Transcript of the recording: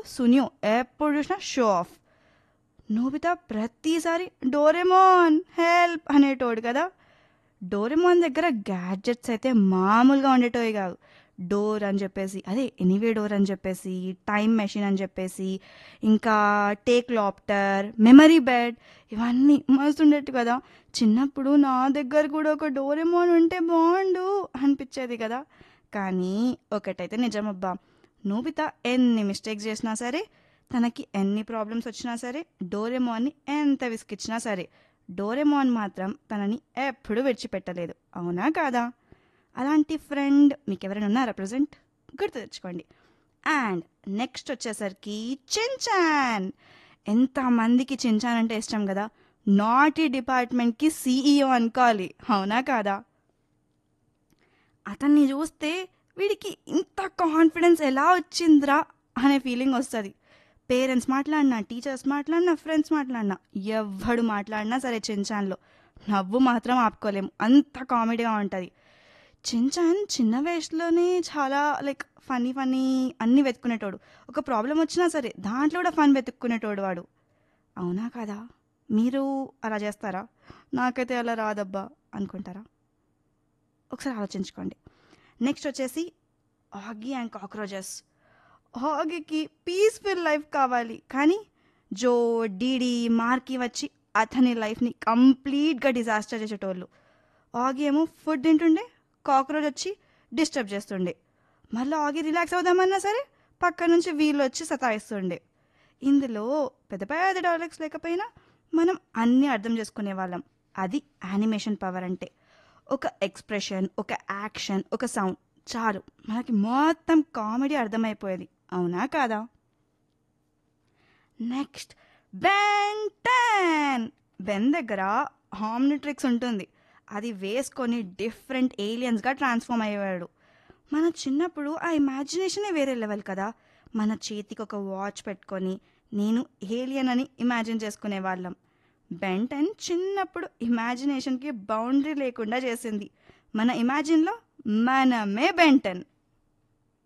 Suneo ఎప్పుడు చూసినా show off Nobita ప్రతిసారి డోరెమోన్ హెల్ప్ అనేటోడు కదా డోరెమోన్ దగ్గర గ్యాడ్జెట్స్ అయితే మామూలుగా ఉండేటోవి కాదు డోర్ అని చెప్పేసి అదే ఎనీవే డోర్ అని చెప్పేసి టైం మెషిన్ అని చెప్పేసి ఇంకా టేక్ లాప్టర్ మెమరీ బెడ్ ఇవన్నీ మస్తు ఉండేట్టు కదా చిన్నప్పుడు నా దగ్గర కూడా ఒక డోరెమోన్ ఉంటే బాగుండు అనిపించేది కదా కానీ ఒకటైతే నిజమబ్బా నోబితా ఎన్ని మిస్టేక్స్ చేసినా సరే తనకి ఎన్ని ప్రాబ్లమ్స్ వచ్చినా సరే డోరెమోన్ని ఎంత విసికిచ్చినా సరే డోరెమోన్ మాత్రం తనని ఎప్పుడూ విడిచిపెట్టలేదు అవునా కాదా అలాంటి ఫ్రెండ్ మీకు ఎవరైనా ఉన్నారా ప్రజెంట్ గుర్తు తెచ్చుకోండి అండ్ నెక్స్ట్ వచ్చేసరికి చించాన్ ఎంతమందికి చించాన్ అంటే ఇష్టం కదా నాటీ డిపార్ట్మెంట్కి సీఈఓ అనుకోవాలి అవునా కాదా అతన్ని చూస్తే వీడికి ఇంత కాన్ఫిడెన్స్ ఎలా వచ్చిందిరా అనే ఫీలింగ్ వస్తుంది పేరెంట్స్ మాట్లాడినా టీచర్స్ మాట్లాడినా ఫ్రెండ్స్ మాట్లాడినా ఎవ్వడు మాట్లాడినా సరే చించాన్లో నవ్వు మాత్రం ఆపుకోలేము అంత కామెడీగా ఉంటుంది చించాన్ చిన్న వయసులోనే చాలా లైక్ ఫనీ ఫనీ అన్నీ వెతుక్కునేటోడు ఒక ప్రాబ్లం వచ్చినా సరే దాంట్లో కూడా ఫన్ వెతుక్కునేటోడు వాడు అవునా కదా మీరు అలా చేస్తారా నాకైతే అలా రాదబ్బా అనుకుంటారా ఒకసారి ఆలోచించుకోండి నెక్స్ట్ వచ్చేసి ఆగి అండ్ కాక్రోచెస్ హాగీకి పీస్ఫుల్ లైఫ్ కావాలి కానీ జో డీడీ మార్కి వచ్చి అతని లైఫ్ని కంప్లీట్గా డిజాస్టర్ చేసేటోళ్ళు ఆగి ఏమో ఫుడ్ తింటుండే కాక్రోచ్ వచ్చి డిస్టర్బ్ చేస్తుండే మళ్ళీ ఆగి రిలాక్స్ అవుదామన్నా సరే పక్క నుంచి వీళ్ళు వచ్చి సతాయిస్తుండే ఇందులో పెద్ద పెద్ద డైలాగ్స్ లేకపోయినా మనం అన్నీ అర్థం చేసుకునే వాళ్ళం అది యానిమేషన్ పవర్ అంటే ఒక ఎక్స్ప్రెషన్ ఒక యాక్షన్ ఒక సౌండ్ చాలు మనకి మొత్తం కామెడీ అర్థమైపోయేది అవునా కాదా నెక్స్ట్ బెన్ టెన్ బెన్ దగ్గర హామ్నిట్రిక్స్ ఉంటుంది అది వేసుకొని డిఫరెంట్ ఏలియన్స్గా ట్రాన్స్ఫార్మ్ అయ్యేవాడు మన చిన్నప్పుడు ఆ ఇమాజినేషనే వేరే లెవెల్ కదా మన చేతికి ఒక వాచ్ పెట్టుకొని నేను ఏలియన్ అని ఇమాజిన్ చేసుకునే వాళ్ళం బెంటన్ చిన్నప్పుడు ఇమాజినేషన్కి బౌండరీ లేకుండా చేసింది మన ఇమాజిన్లో మనమే బెంటన్